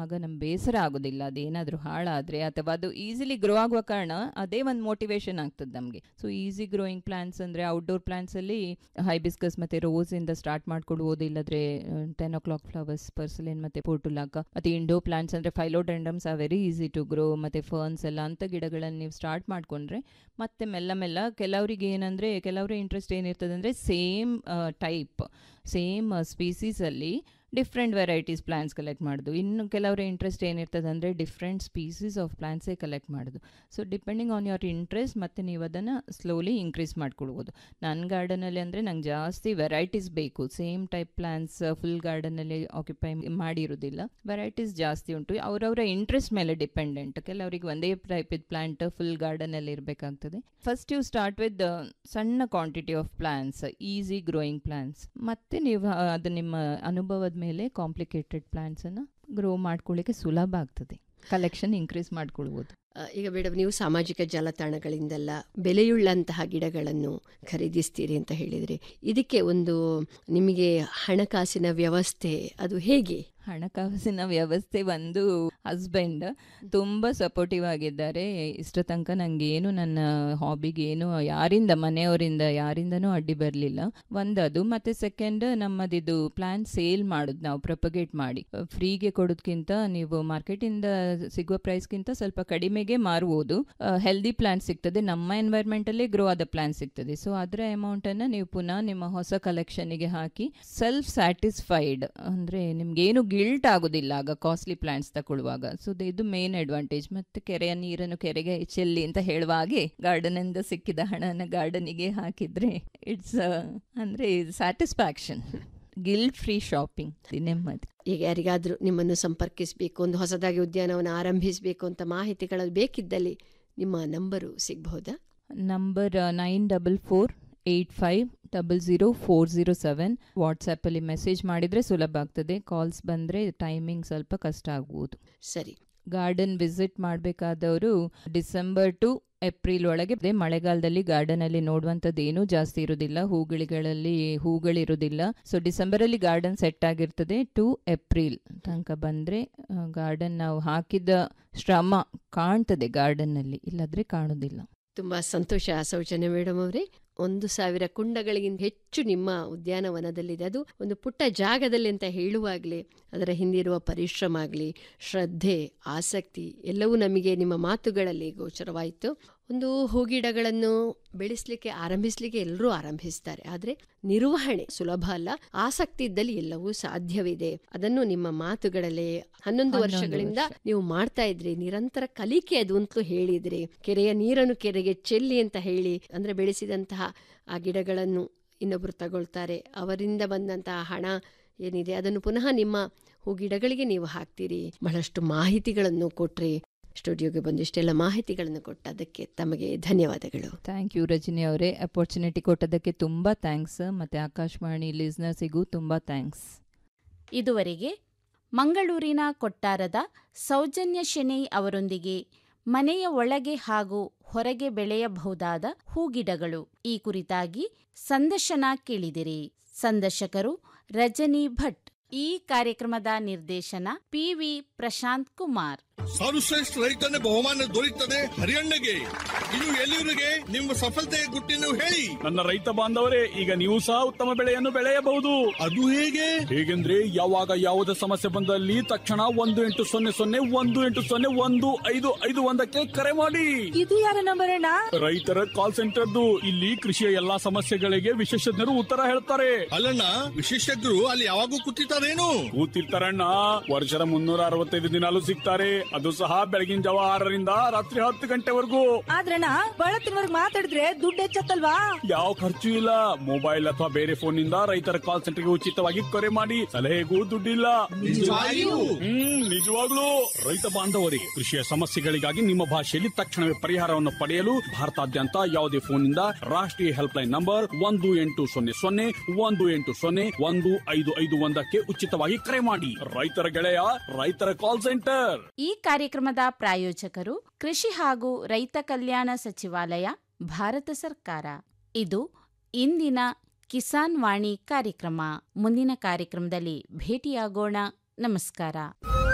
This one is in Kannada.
ಆಗ ನಮ್ಗೆ ಬೇಸರ ಆಗೋದಿಲ್ಲ ಅದೇನಾದರೂ ಹಾಳಾದರೆ ಅಥವಾ ಅದು ಈಸಿಲಿ ಗ್ರೋ ಆಗುವ ಕಾರಣ ಅದೇ ಒಂದು ಮೋಟಿವೇಶನ್ ಆಗ್ತದೆ ನಮಗೆ ಸೊ ಈಸಿ ಗ್ರೋಯಿಂಗ್ ಪ್ಲಾಂಟ್ಸ್ ಅಂದರೆ ಔಟ್ಡೋರ್ ಪ್ಲಾಂಟ್ಸಲ್ಲಿ ಹೈಬಿಸ್ಕಸ್ ಮತ್ತು ರೋಸಿಂದ ಸ್ಟಾರ್ಟ್ ಮಾಡ್ಕೊಡ್ಬೋದು ಇಲ್ಲದ್ರೆ ten o'clock flowers purslane ಮತ್ತು ಪೋರ್ಟುಲಾಕ ಮತ್ತು ಇಂಡೋ ಪ್ಲಾಂಟ್ಸ್ ಅಂದರೆ philodendrons are very easy to grow ಮತ್ತು ಫರ್ನ್ಸ್ ಎಲ್ಲ ಅಂಥ ಗಿಡಗಳನ್ನು ನೀವು ಸ್ಟಾರ್ಟ್ ಮಾಡಿಕೊಂಡ್ರೆ ಮತ್ತೆ ಮೆಲ್ಲ ಮೆಲ್ಲ ಕೆಲವರಿಗೆ ಏನಂದರೆ ಕೆಲವರ ಇಂಟ್ರೆಸ್ಟ್ ಏನಿರ್ತದೆ ಅಂದರೆ ಸೇಮ್ ಟೈಪ್ ಸೇಮ್ ಸ್ಪೀಸೀಸಲ್ಲಿ ಡಿಫ್ರೆಂಟ್ ವೆರೈಟೀಸ್ ಪ್ಲಾಂಟ್ಸ್ ಕಲೆಕ್ಟ್ ಮಾಡೋದು ಇನ್ನು ಕೆಲವರ ಇಂಟ್ರೆಸ್ಟ್ ಏನಿರ್ತದೆ ಅಂದರೆ ಡಿಫ್ರೆಂಟ್ ಸ್ಪೀಸೀಸ್ ಆಫ್ ಪ್ಲಾಂಟ್ಸೇ ಕಲೆಕ್ಟ್ ಮಾಡೋದು so depending on your interest ಮತ್ತು ನೀವು ಅದನ್ನು ಸ್ಲೋಲಿ ಇನ್ಕ್ರೀಸ್ ಮಾಡ್ಕೊಳ್ಬೋದು ನನ್ನ ಗಾರ್ಡನಲ್ಲಿ ಅಂದರೆ ನಂಗೆ ಜಾಸ್ತಿ ವೆರೈಟೀಸ್ ಬೇಕು ಸೇಮ್ ಟೈಪ್ ಪ್ಲಾಂಟ್ಸ್ ಫುಲ್ ಗಾರ್ಡನಲ್ಲಿ ಆಕ್ಯುಪೈ ಮಾಡಿರೋದಿಲ್ಲ ವೆರೈಟೀಸ್ ಜಾಸ್ತಿ ಉಂಟು ಅವರವರ ಇಂಟ್ರೆಸ್ಟ್ ಮೇಲೆ ಡಿಪೆಂಡೆಂಟ್ ಕೆಲವರಿಗೆ ಒಂದೇ ಟೈಪ್ ಇದ್ ಪ್ಲಾಂಟ್ ಫುಲ್ ಗಾರ್ಡನಲ್ಲಿ ಇರಬೇಕಾಗ್ತದೆ ಫಸ್ಟ್ ಯು ಸ್ಟಾರ್ಟ್ ವಿತ್ ಸಣ್ಣ quantity of plants easy growing plants ಮತ್ತೆ ನೀವು ಆ, ಅದು ನಿಮ್ಮ ಅನುಭವದ ಮೇಲೆ ಕಾಂಪ್ಲಿಕೇಟೆಡ್ ಪ್ಲಾಂಟ್ಸನ್ನು ಗ್ರೋ ಮಾಡ್ಕೊಳ್ಳಿಕ್ಕೆ ಸುಲಭ ಆಗ್ತದೆ ಕಲೆಕ್ಷನ್ ಇನ್ಕ್ರೀಸ್ ಮಾಡ್ಕೊಳ್ಬೋದು ಆ, ಈಗ ಮೇಡಮ್ ನೀವು ಸಾಮಾಜಿಕ ಜಾಲತಾಣಗಳಿಂದೆಲ್ಲ ಬೆಲೆಯುಳ್ಳಂತಹ ಗಿಡಗಳನ್ನು ಖರೀದಿಸ್ತೀರಿ ಅಂತ ಹೇಳಿದ್ರಿ ಇದಕ್ಕೆ ಒಂದು ನಿಮಗೆ ಹಣಕಾಸಿನ ವ್ಯವಸ್ಥೆ ಅದು ಹೇಗೆ ಹಣಕಾಸಿನ ವ್ಯವಸ್ಥೆ ಒಂದು ಹಸ್ಬೆಂಡ್ ತುಂಬ ಸಪೋರ್ಟಿವ್ ಆಗಿದ್ದಾರೆ ಇಷ್ಟ ತನಕ ನನಗೆ ಏನು ನನ್ನ ಹಾಬಿಗೆ ಏನು ಯಾರಿಂದ ಮನೆಯವರಿಂದ ಯಾರಿಂದನೂ ಅಡ್ಡಿ ಬರಲಿಲ್ಲ ಒಂದದು ಮತ್ತು ಸೆಕೆಂಡ್ ನಮ್ಮದಿದು ಪ್ಲಾನ್ ಸೇಲ್ ಮಾಡೋದು ನಾವು ಪ್ರೊಪಗೇಟ್ ಮಾಡಿ ಫ್ರೀಗೆ ಕೊಡೋದ್ಕಿಂತ ನೀವು ಮಾರ್ಕೆಟಿಂದ ಸಿಗುವ ಪ್ರೈಸ್ಗಿಂತ ಸ್ವಲ್ಪ ಕಡಿಮೆಗೆ ಮಾರುವುದು ಹೆಲ್ದಿ ಪ್ಲಾಂಟ್ ಸಿಗ್ತದೆ ನಮ್ಮ ಎನ್ವೈರ್ಮೆಂಟಲ್ಲೇ ಗ್ರೋ ಆದ ಪ್ಲಾಂಟ್ ಸಿಗ್ತದೆ ಸೊ ಅದರ ಅಮೌಂಟನ್ನು ನೀವು ಪುನಃ ನಿಮ್ಮ ಹೊಸ ಕಲೆಕ್ಷನಿಗೆ ಹಾಕಿ ಸೆಲ್ಫ್ ಸ್ಯಾಟಿಸ್ಫೈಡ್ ಅಂದರೆ ನಿಮ್ಗೇನು ಗಿಲ್ಟ್ ಆಗೋದಿಲ್ಲ ಆಗ ಕಾಸ್ಟ್ಲಿ ಪ್ಲಾಂಟ್ಸ್ ತಗೊಳ್ಳುವಾಗ ಸೊ ಇದು ಮೇನ್ ಅಡ್ವಾಂಟೇಜ್ ಮತ್ತೆ ಕೆರೆಯ ನೀರನ್ನು ಕೆರೆಗೆ ಚೆಲ್ಲಿ ಅಂತ ಹೇಳುವ ಹಾಗೆ garden ಇಂದ ಸಿಕ್ಕಿದ ಹಣನ ಗಾರ್ಡನಿಗೆ ಹಾಕಿದ್ರೆ ಇಟ್ಸ್ ಅಂದರೆ ಸ್ಯಾಟಿಸ್ಫ್ಯಾಕ್ಷನ್ ಗಿಲ್ಟ್ ಫ್ರೀ ಶಾಪಿಂಗ್ ನೆಮ್ಮದಿ ಈಗ ಯಾರಿಗಾದರೂ ನಿಮ್ಮನ್ನು ಸಂಪರ್ಕಿಸಬೇಕು ಒಂದು ಹೊಸದಾಗಿ ಉದ್ಯಾನವನ್ನು ಆರಂಭಿಸಬೇಕು ಅಂತ ಮಾಹಿತಿಗಳು ಬೇಕಿದ್ದಲ್ಲಿ ನಿಮ್ಮ ನಂಬರು ಸಿಗಬಹುದಾ number nine double four eight five double zero four zero seven ವಾಟ್ಸಪ್ಪಲ್ಲಿ ಮೆಸೇಜ್ ಮಾಡಿದರೆ ಸುಲಭ ಆಗ್ತದೆ ಕಾಲ್ಸ್ ಬಂದರೆ ಟೈಮಿಂಗ್ ಸ್ವಲ್ಪ ಕಷ್ಟ ಆಗ್ಬೋದು ಸರಿ ಗಾರ್ಡನ್ ವಿಸಿಟ್ ಮಾಡಬೇಕಾದವರು ಡಿಸೆಂಬರ್ ಟು ಏಪ್ರಿಲ್ ಒಳಗೆ ಅದೇ ಮಳೆಗಾಲದಲ್ಲಿ ಗಾರ್ಡನಲ್ಲಿ ನೋಡುವಂಥದ್ದು ಏನೂ ಜಾಸ್ತಿ ಇರೋದಿಲ್ಲ ಹೂಗಳಿಗಳಲ್ಲಿ ಹೂಗಳಿರೋದಿಲ್ಲ ಸೊ ಡಿಸೆಂಬರಲ್ಲಿ ಗಾರ್ಡನ್ ಸೆಟ್ ಆಗಿರ್ತದೆ ಟು ಏಪ್ರಿಲ್ ತನಕ ಬಂದರೆ ಗಾರ್ಡನ್ ನಾವು ಹಾಕಿದ ಶ್ರಮ ಕಾಣ್ತದೆ ಗಾರ್ಡನ್ನಲ್ಲಿ ಇಲ್ಲದ್ರೆ ಕಾಣೋದಿಲ್ಲ ತುಂಬ ಸಂತೋಷ ಸೌಜನ್ಯ ಮೇಡಮ್ ಅವರೇ ಒಂದು ಸಾವಿರ ಕುಂಡಗಳಿಗಿಂತ ಹೆಚ್ಚು ನಿಮ್ಮ ಉದ್ಯಾನವನದಲ್ಲಿದೆ ಅದು ಒಂದು ಪುಟ್ಟ ಜಾಗದಲ್ಲಿ ಅಂತ ಹೇಳುವಾಗಲೇ ಅದರ ಹಿಂದಿರುವ ಪರಿಶ್ರಮ ಆಗಲಿ ಶ್ರದ್ಧೆ ಆಸಕ್ತಿ ಎಲ್ಲವೂ ನಮಗೆ ನಿಮ್ಮ ಮಾತುಗಳಲ್ಲಿ ಗೋಚರವಾಯಿತು ಒಂದು ಹೂಗಿಡಗಳನ್ನು ಬೆಳೆಸಲಿಕ್ಕೆ ಆರಂಭಿಸಲಿಕ್ಕೆ ಎಲ್ಲರೂ ಆರಂಭಿಸ್ತಾರೆ ಆದರೆ ನಿರ್ವಹಣೆ ಸುಲಭ ಅಲ್ಲ ಆಸಕ್ತಿ ಇದ್ದಲ್ಲಿ ಎಲ್ಲವೂ ಸಾಧ್ಯವಿದೆ ಅದನ್ನು ನಿಮ್ಮ ಮಾತುಗಳಲ್ಲೇ ಹನ್ನೊಂದು ವರ್ಷಗಳಿಂದ ನೀವು ಮಾಡ್ತಾ ಇದ್ರಿ ನಿರಂತರ ಕಲಿಕೆ ಅದು ಅಂತಲೂ ಹೇಳಿದ್ರಿ ಕೆರೆಯ ನೀರನ್ನು ಕೆರೆಗೆ ಚೆಲ್ಲಿ ಅಂತ ಹೇಳಿ ಅಂದ್ರೆ ಬೆಳೆಸಿದಂತಹ ಆ ಗಿಡಗಳನ್ನು ಇನ್ನೊಬ್ರು ತಗೊಳ್ತಾರೆ ಅವರಿಂದ ಬಂದಂತಹ ಹಣ ಏನಿದೆ ಅದನ್ನು ಪುನಃ ನಿಮ್ಮ ಹೂ ಗಿಡಗಳಿಗೆ ನೀವು ಹಾಕ್ತೀರಿ ಬಹಳಷ್ಟು ಮಾಹಿತಿಗಳನ್ನು ಕೊಟ್ರಿ ಸ್ಟುಡಿಯೋಗೆ ಬಂದು ಇಷ್ಟೆಲ್ಲ ಮಾಹಿತಿಗಳನ್ನು ಕೊಟ್ಟದಕ್ಕೆ ತಮಗೆ ಧನ್ಯವಾದಗಳು ಥ್ಯಾಂಕ್ ಯು ರಜನಿ ಅವರೇ ಅಪರ್ಚುನಿಟಿ ಕೊಟ್ಟದಕ್ಕೆ ತುಂಬ ಥ್ಯಾಂಕ್ಸ್ ಮತ್ತು ಆಕಾಶವಾಣಿ ಲಿಸ್ನರ್ಸಿಗೂ ತುಂಬ ಥ್ಯಾಂಕ್ಸ್ ಇದುವರೆಗೆ ಮಂಗಳೂರಿನ ಕೊಟ್ಟಾರದ ಸೌಜನ್ಯ ಶೆಣೈ ಅವರೊಂದಿಗೆ ಮನೆಯ ಒಳಗೆ ಹಾಗೂ ಹೊರಗೆ ಬೆಳೆಯಬಹುದಾದ ಹೂಗಿಡಗಳು ಈ ಕುರಿತಾಗಿ ಸಂದರ್ಶನ ಕೇಳಿದಿರಿ ಸಂದರ್ಶಕರು ರಜನಿ ಭಟ್ ಈ ಕಾರ್ಯಕ್ರಮದ ನಿರ್ದೇಶನ ಪಿವಿ ಪ್ರಶಾಂತ್ ಕುಮಾರ್ ಸರ್ವಶ್ರೇಷ್ಠ ರೈತನ ಬಹುಮಾನ ದೊರೆಯುತ್ತದೆ ಹರಿಯಣ್ಣಗೆ ಇದು ಎಲ್ಲಿವರಿಗೆ ನಿಮ್ಮ ಸಫಲತೆಯ ಗುಟ್ಟಿನ ಹೇಳಿ ನನ್ನ ರೈತ ಬಾಂಧವರೇ ಈಗ ನೀವು ಸಹ ಉತ್ತಮ ಬೆಳೆಯನ್ನು ಬೆಳೆಯಬಹುದು ಅದು ಹೇಗೆ ಹೇಗೆಂದ್ರೆ ಯಾವಾಗ ಯಾವುದೇ ಸಮಸ್ಯೆ ಬಂದಲ್ಲಿ ತಕ್ಷಣ ಒಂದು ಎಂಟು ಸೊನ್ನೆ ಸೊನ್ನೆ ಒಂದು ಎಂಟು ಸೊನ್ನೆ ಒಂದು ಐದು ಐದು ಒಂದಕ್ಕೆ ಕರೆ ಮಾಡಿ ಇದು ಯಾರ ನಂಬರ್ ಅಣ್ಣ ರೈತರ ಕಾಲ್ ಸೆಂಟರ್ದು ಇಲ್ಲಿ ಕೃಷಿಯ ಎಲ್ಲಾ ಸಮಸ್ಯೆಗಳಿಗೆ ವಿಶೇಷಜ್ಞರು ಉತ್ತರ ಹೇಳ್ತಾರೆ ಅಲ್ಲಣ್ಣ ವಿಶೇಷಜ್ಞರು ಅಲ್ಲಿ ಯಾವಾಗೂ ಕೂತಿರ್ತಾರೇನು ಕೂತಿರ್ತಾರಣ್ಣ ವರ್ಷದ ಮುನ್ನೂರ ಅರವತ್ತೈದು ದಿನಾಲು ಸಿಗ್ತಾರೆ ಅದು ಸಹ ಬೆಳಗಿನ ಜಾವ ಆರರಿಂದ ರಾತ್ರಿ ಹತ್ತು ಗಂಟೆವರೆಗೂ ಆದ್ರಣ್ಣ ಬಳತ್ತಿನವರ್ಗ್ ಮಾತಾಡಿದ್ರೆ ದುಡ್ಡು ಹೆಚ್ಚತ್ತಲ್ವಾ ಯಾವ ಖರ್ಚು ಇಲ್ಲ ಮೊಬೈಲ್ ಅಥವಾ ಬೇರೆ ಫೋನ್ ನಿಂದ ರೈತರ ಕಾಲ್ ಸೆಂಟರ್ಗೆ ಉಚಿತವಾಗಿ ಕರೆ ಮಾಡಿ ಸಲಹೆಗೂ ದುಡ್ಡಿಲ್ಲ ನಿಜವಾಗಿಯೂ? ಹ್ಮ್ ನಿಜವಾಗ್ಲೂ ರೈತ ಬಾಂಧವರೇ ಕೃಷಿಯ ಸಮಸ್ಯೆಗಳಿಗಾಗಿ ನಿಮ್ಮ ಭಾಷೆಯಲ್ಲಿ ತಕ್ಷಣವೇ ಪರಿಹಾರವನ್ನು ಪಡೆಯಲು ಭಾರತಾದ್ಯಂತ ಯಾವುದೇ ಫೋನ್ನಿಂದ ರಾಷ್ಟ್ರೀಯ ಹೆಲ್ಪ್ ಲೈನ್ ನಂಬರ್ ಒಂದು ಎಂಟು ಸೊನ್ನೆ ಸೊನ್ನೆ ಒಂದು ಎಂಟು ಸೊನ್ನೆ ಒಂದು ಐದು ಐದು ಒಂದಕ್ಕೆ ಉಚಿತವಾಗಿ ಕರೆ ಮಾಡಿ ರೈತರ ಗೆಳೆಯ ರೈತರ ಕಾಲ್ ಸೆಂಟರ್ ಈ ಕಾರ್ಯಕ್ರಮದ ಪ್ರಾಯೋಜಕರು ಕೃಷಿ ಹಾಗೂ ರೈತ ಕಲ್ಯಾಣ ಸಚಿವಾಲಯ ಭಾರತ ಸರ್ಕಾರ ಇದು ಇಂದಿನ ಕಿಸಾನ್ ವಾಣಿ ಕಾರ್ಯಕ್ರಮ ಮುಂದಿನ ಕಾರ್ಯಕ್ರಮದಲ್ಲಿ ಭೇಟಿಯಾಗೋಣ ನಮಸ್ಕಾರ